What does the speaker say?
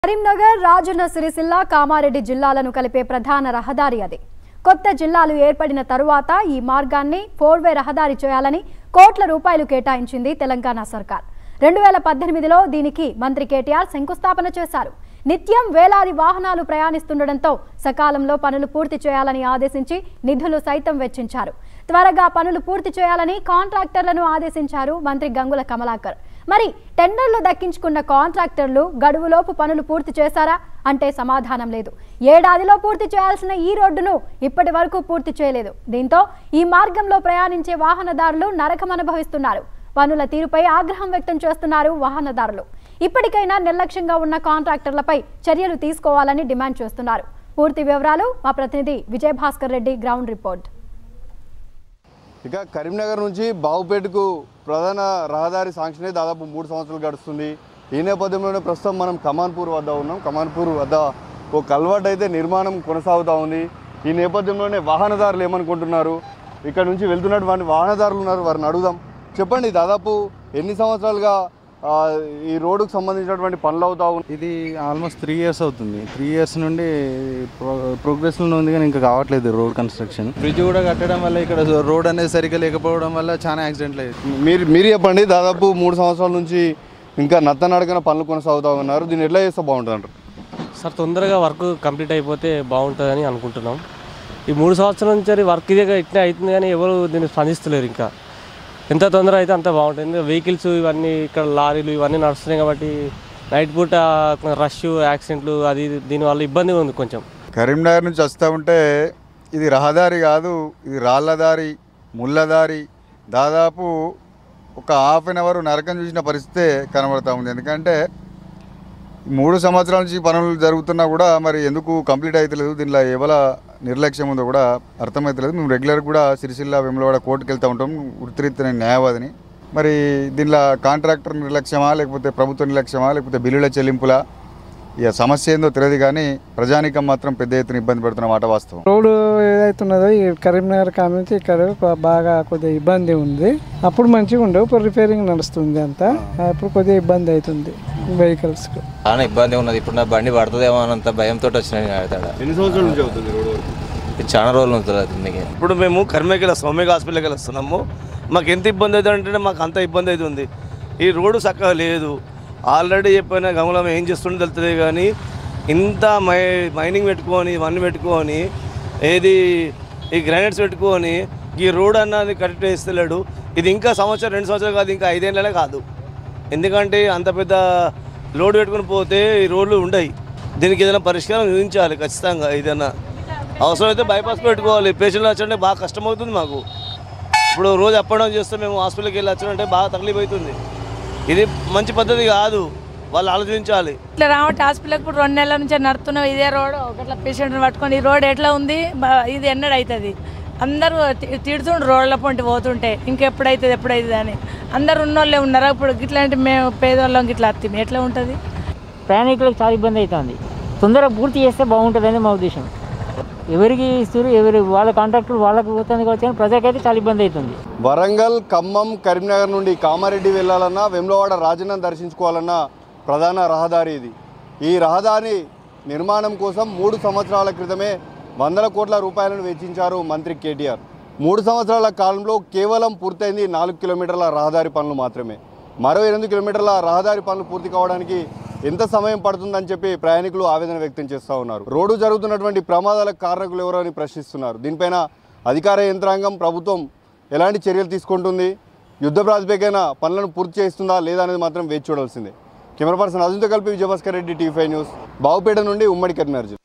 కరీంనగర్ రాజన్న సిరిసిల్ల కామారెడ్డి జిల్లాలను కలిపే ప్రధాన రహదారి అది కొత్త జిల్లాలు ఏర్పడిన తరువాత ఈ మార్గాన్ని ఫోర్ వే రహదారి చేయాలని కోట్ల రూపాయలు కేటాయించింది తెలంగాణ సర్కార్ రెండు వేల పద్దెనిమిదిలో దీనికి మంత్రి కేటీఆర్ శంకుస్థాపన చేశారు నిత్యం వేలాది వాహనాలు ప్రయాణిస్తుండటంతో సకాలంలో పనులు పూర్తి చేయాలని ఆదేశించి నిధులు సైతం వెచ్చించారు త్వరగా పనులు పూర్తి చేయాలని కాంట్రాక్టర్లను ఆదేశించారు మంత్రి గంగుల కమలాకర్ మరి టెండర్లు దక్కించుకున్న కాంట్రాక్టర్లు గడువులోపు పనులు పూర్తి చేశారా అంటే సమాధానం లేదు ఏడాదిలో పూర్తి చేయాల్సిన ఈ రోడ్డును ఇప్పటి వరకు పూర్తి చేయలేదు దీంతో ఈ మార్గంలో ప్రయాణించే వాహనదారులు నరకం అనుభవిస్తున్నారు పనుల తీరుపై ఆగ్రహం వ్యక్తం చేస్తున్నారు వాహనదారులు ఇప్పటికైనా నిర్లక్ష్యంగా ఉన్న కాంట్రాక్టర్లపై చర్యలు తీసుకోవాలని డిమాండ్ చేస్తున్నారు పూర్తి వివరాలు మా ప్రతినిధి విజయభాస్కర్ రెడ్డి గ్రౌండ్ రిపోర్ట్ ఇక కరీంనగర్ నుంచి బావుపేటకు ప్రధాన రహదారి శాంక్షన్ అయి దాదాపు మూడు సంవత్సరాలు గడుస్తుంది ఈ నేపథ్యంలోనే ప్రస్తుతం మనం కమాన్పూర్ వద్ద ఉన్నాం కమాన్పూర్ వద్ద ఓ కల్వర్ట్ అయితే నిర్మాణం కొనసాగుతూ ఉంది ఈ నేపథ్యంలోనే వాహనదారులు ఏమనుకుంటున్నారు ఇక్కడ నుంచి వెళ్తున్నటువంటి వాహనదారులు ఉన్నారు వారిని అడుగుదాం చెప్పండి దాదాపు ఎన్ని సంవత్సరాలుగా ఆ, ఈ రోడ్డుకు సంబంధించినటువంటి పనులు అవుతా ఉన్నాయి ఇది ఆల్మోస్ట్ త్రీ ఇయర్స్ అవుతుంది త్రీ ఇయర్స్ నుండి ప్రో ప్రోగ్రెస్లో ఉంది కానీ ఇంకా కావట్లేదు రోడ్ కన్స్ట్రక్షన్ బ్రిడ్జ్ కూడా కట్టడం వల్ల ఇక్కడ రోడ్ అనేది సరిగ్గా లేకపోవడం వల్ల చాలా యాక్సిడెంట్లు అయ్యాయి మీరు మీరు చెప్పండి దాదాపు మూడు సంవత్సరాల నుంచి ఇంకా నత్తనడకన పనులు కొనసాగుతూ ఉన్నారు దీన్ని ఎట్లా చేస్తే బాగుంటుంది అంటారు సార్ తొందరగా వర్క్ కంప్లీట్ అయిపోతే బాగుంటుందని అనుకుంటున్నాం ఈ మూడు సంవత్సరాల నుంచి వర్క్ ఇదే ఇట్లా అవుతుంది కానీ ఎవరు దీన్ని స్పందిస్తలేరు ఇంకా ఎంత తొందర అయితే అంత బాగుంటుంది వెహికల్స్ ఇవన్నీ ఇక్కడ లారీలు ఇవన్నీ నడుస్తున్నాయి కాబట్టి నైట్ పూట రష్ యాక్సిడెంట్లు అది ఇది దీనివల్ల ఇబ్బంది ఉంది కొంచెం కరీంనగర్ నుంచి వస్తూ ఉంటే ఇది రహదారి కాదు ఇది రాళ్ళదారి ముళ్ళదారి దాదాపు ఒక హాఫ్ అన్ అవర్ నరకం చూసిన పరిస్థితే కనబడతా ఉంది ఎందుకంటే మూడు సంవత్సరాల నుంచి పనులు జరుగుతున్నా కూడా మరి ఎందుకు కంప్లీట్ అవుతలేదు దీనిలో ఎవల నిర్లక్ష్యం ఉందో కూడా అర్థమవుతలేదు మేము రెగ్యులర్ కూడా సిరిసిల్ల వెములవాడ కోర్టుకు వెళ్తూ ఉంటాం వృత్తిరీత్యా న్యాయవాదిని మరి దీనిలో కాంట్రాక్టర్ నిర్లక్ష్యమా లేకపోతే ప్రభుత్వ నిర్లక్ష్యమా లేకపోతే బిల్లుల చెల్లింపులా ఇక సమస్య ఏందో తెలియదు కానీ ప్రజానికం మాత్రం పెద్ద ఎత్తున ఇబ్బంది పడుతున్న మాట వాస్తవం రోడ్డు ఏదైతున్నదో ఈ కరీంనగర్ కాడ నుంచి ఇక్కడ కొ- బాగా కొద్దిగా ఇబ్బంది ఉంది అప్పుడు మంచిగా ఉండవు ఇప్పుడు రిపేరింగ్ నడుస్తుంది అంతా అప్పుడు కొద్దిగా ఇబ్బంది అవుతుంది వెహికల్స్కి చాలా ఇబ్బంది ఉన్నది ఇప్పుడు నా బండి పడుతుందేమో అన్నంత భయంతో వచ్చిన నేను ఆడతాడ ఎన్ని సంవత్సరాల నుంచి అవుతుంది రోడ్డు వరకు ఇది చాలా రోజులు ఉంటుంది అది ఇప్పుడు మేము కర్మకి వస్తాం ఒమేగా హాస్పిటల్కి వెళ్ళి వస్తున్నాము మాకు ఎంత ఇబ్బంది అవుతుంది అంటే మాకు అంత ఇబ్బంది అవుతుంది ఈ రోడ్డు చక్కగా లేదు ఆల్రెడీ చెప్పిన గమలం ఏం చేస్తుండే తెలుస్తుంది కానీ ఇంత మై మైనింగ్ పెట్టుకొని ఇవన్నీ పెట్టుకొని ఏది ఈ గ్రానైట్స్ పెట్టుకొని ఈ రోడ్ అన్నది కరెక్ట్ వేస్తలేడు ఇది ఇంకా సంవత్సరం రెండు సంవత్సరాలు కాదు ఇంకా ఐదేళ్ళనే కాదు ఎందుకంటే అంత పెద్ద లోడ్ పెట్టుకొని పోతే ఈ రోడ్లు ఉండయి దీనికి ఏదైనా పరిష్కారం చూపించాలి ఖచ్చితంగా ఏదైనా అవసరమైతే బైపాస్ పెట్టుకోవాలి పేషెంట్లు వచ్చాలంటే బాగా కష్టమవుతుంది మాకు ఇప్పుడు రోజు అప్ అండ్ డౌన్ చేస్తే మేము హాస్పిటల్కి వెళ్ళి వచ్చామంటే బాగా తక్లీఫ్ అవుతుంది ఇది మంచి పద్ధతి కాదు వాళ్ళు ఆలోచించాలి ఇట్లా రావట్టి హాస్పిటల్కి ఇప్పుడు రెండు నెలల నుంచి నడుతున్నాం ఇదే రోడ్ ఒకట్లా పేషెంట్ని పట్టుకొని ఈ రోడ్ ఎట్లా ఉంది బ- ఇది ఎన్నడ అవుతుంది అందరూ తి- తిడుతుండ్రు రోడ్ల పొంటి పోతుంటే ఇంకెప్పుడైతుంది ఎప్పుడైతుంది అని అందరు ఉన్నోళ్ళే ఉన్నారా ఇప్పుడు ఇట్లాంటి మేము పేదవాళ్ళం ఇట్లా అత్తి ఎట్లా ఉంటుంది ప్రయాణికులకు చాలా ఇబ్బంది అవుతుంది తొందరగా పూర్తి చేస్తే బాగుంటుందని మా ఉద్దేశం ఎవరికి ఇస్తారు ఎవరి వాళ్ళ కాంట్రాక్టర్ వాళ్ళకి పోతుంది కావచ్చు కానీ ప్రజలకైతే చాలా ఇబ్బంది అవుతుంది వరంగల్ ఖమ్మం కరీంనగర్ నుండి కామారెడ్డి వెళ్ళాలన్నా వెమ్లవాడ రాజన్న దర్శించుకోవాలన్నా ప్రధాన రహదారి ఇది ఈ రహదారి నిర్మాణం కోసం మూడు సంవత్సరాల క్రితమే వందల కోట్ల రూపాయలను వెచ్చించారు మంత్రి కేటీఆర్ మూడు సంవత్సరాల కాలంలో కేవలం పూర్తయింది నాలుగు కిలోమీటర్ల రహదారి పనులు మాత్రమే మరో ఎనిమిది కిలోమీటర్ల రహదారి పనులు పూర్తి కావడానికి ఎంత సమయం పడుతుందని చెప్పి ప్రయాణికులు ఆవేదన వ్యక్తం చేస్తూ ఉన్నారు రోడ్డు జరుగుతున్నటువంటి ప్రమాదాలకు కారకులు ఎవరో అని ప్రశ్నిస్తున్నారు దీనిపైన అధికార యంత్రాంగం ప్రభుత్వం ఎలాంటి చర్యలు తీసుకుంటుంది యుద్ధ ప్రాతిపదికన పనులను పూర్తి చేస్తుందా లేదా అనేది మాత్రం వేచి చూడాల్సిందే కెమెరా పర్సన్ అర్జున్తో కలిపి Vijayabhaskar Reddy TV five news Bavupeta నుండి ఉమ్మడి కరీంనగర్ జిల్లా